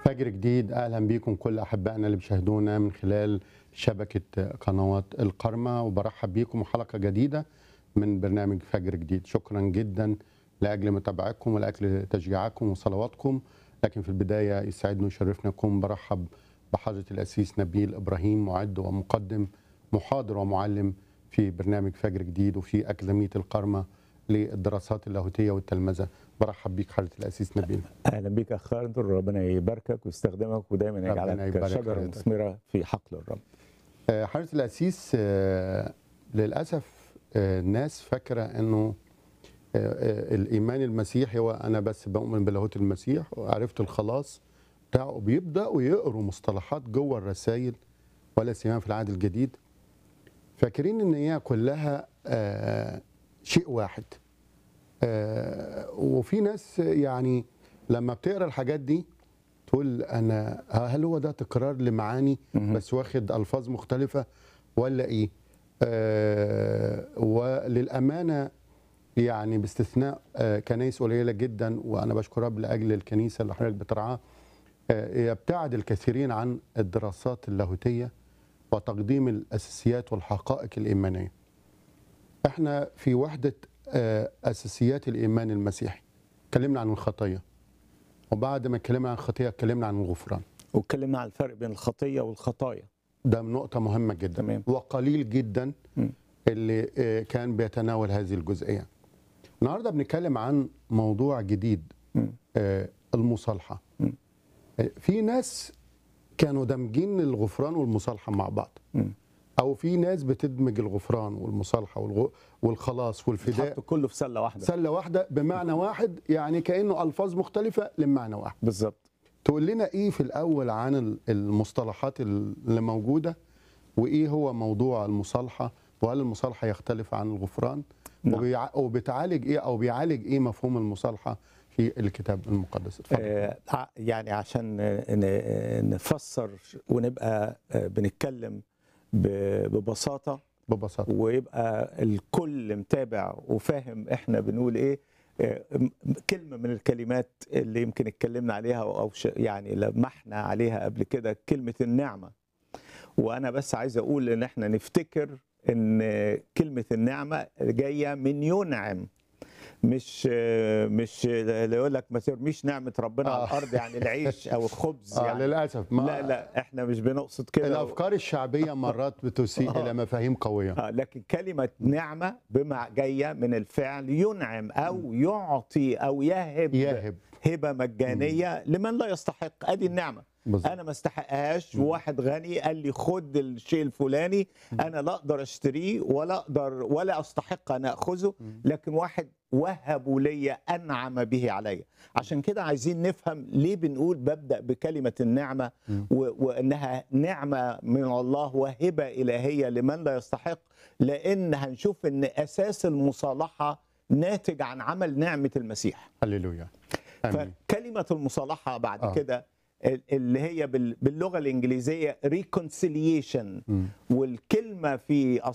فجر جديد اهلا بيكم كل احبائنا اللي بيشاهدونا من خلال شبكه قنوات القرمه وبرحب بيكم وحلقه جديده من برنامج فجر جديد شكرا جدا لاجل متابعتكم ولاجل تشجيعكم وصلواتكم لكن في البدايه يسعدني ويشرفني اكون برحب بحضره الاسيس نبيل ابراهيم معد ومقدم محاضر ومعلم في برنامج فجر جديد وفي اكاديميه القرمه للدراسات اللاهوتيه والتلمذه برحب بيك حضره الاسيس نبيل اهلا بيك اخ خالد ربنا يباركك ويستخدمك ودايما ربنا يجعلك يبارك شجره حضرتك. مثمره في حقل الرب آه، حضرة الأسيس آه، للأسف آه، الناس فاكرة أنه آه، آه، الإيمان المسيحي هو أنا بس بؤمن بلاهوت المسيح وعرفت الخلاص بتاعه بيبدأوا يقروا مصطلحات جوه الرسائل ولا سيما في العهد الجديد فاكرين ان هي كلها آه، شيء واحد آه، وفي ناس يعني لما بتقرا الحاجات دي تقول انا هل هو ده تكرار لمعاني مهم. بس واخد الفاظ مختلفه ولا ايه آه وللامانه يعني باستثناء آه كنايس قليله جدا وانا بشكر رب لاجل الكنيسه اللي حضرتك بترعاها آه يبتعد الكثيرين عن الدراسات اللاهوتيه وتقديم الاساسيات والحقائق الايمانيه. احنا في وحده آه اساسيات الايمان المسيحي اتكلمنا عن الخطيه وبعد ما اتكلمنا عن الخطيه اتكلمنا عن الغفران. واتكلمنا عن الفرق بين الخطيه والخطايا ده نقطة مهمة جدا تمام. وقليل جدا م. اللي آه، كان بيتناول هذه الجزئية النهاردة بنتكلم عن موضوع جديد م. آه، المصالحة م. آه، في ناس كانوا دامجين الغفران والمصالحة مع بعض م. أو في ناس بتدمج الغفران والمصالحة والغ- والخلاص والفداء حطوا كله في سله واحده سلة واحدة بمعنى واحد يعني كأنه ألفاظ مختلفة لمعنى واحد بالظبط تقول لنا ايه في الاول عن ال- المصطلحات اللي موجوده وايه هو موضوع المصالحه وهل المصالحه يختلف عن الغفران نعم. وبيع- وبتعالج ايه او بيعالج ايه مفهوم المصالحه في الكتاب المقدس اتفضل آه ع- يعني عشان ن- ن- نفسر ونبقى آه، بنتكلم ب- ببساطه ببساطه ويبقى الكل متابع وفاهم احنا بنقول ايه آه، م- كلمه من الكلمات اللي يمكن اتكلمنا عليها او ش- يعني لمحنا عليها قبل كده كلمه النعمه وانا بس عايز اقول ان احنا نفتكر ان كلمه النعمه جايه من ينعم مش مش اللي يقول لك ما ترميش نعمه ربنا آه. على الارض يعني العيش او الخبز آه يعني للاسف ما لا لا احنا مش بنقصد كده الافكار الشعبيه مرات بتسيء آه. الى مفاهيم قويه آه لكن كلمة نعمة بما جاية من الفعل ينعم أو يعطي أو يهب يهب هبة مجانية لمن لا يستحق أدي النعمة بالظبط أنا ما استحقهاش وواحد غني قال لي خد الشيء الفلاني أنا لا أقدر أشتريه ولا أقدر ولا أستحق أن أخذه لكن واحد وهبوا لي أنعم به علي عشان كده عايزين نفهم ليه بنقول ببدأ بكلمة النعمة و- وانها نعمه من الله وهبه الهيه لمن لا يستحق لان هنشوف ان اساس المصالحه ناتج عن عمل نعمه المسيح هللويا امين فكلمه المصالحه بعد آه. كده ال- اللي هي بال- باللغه الانجليزيه reconciliation مم. والكلمه في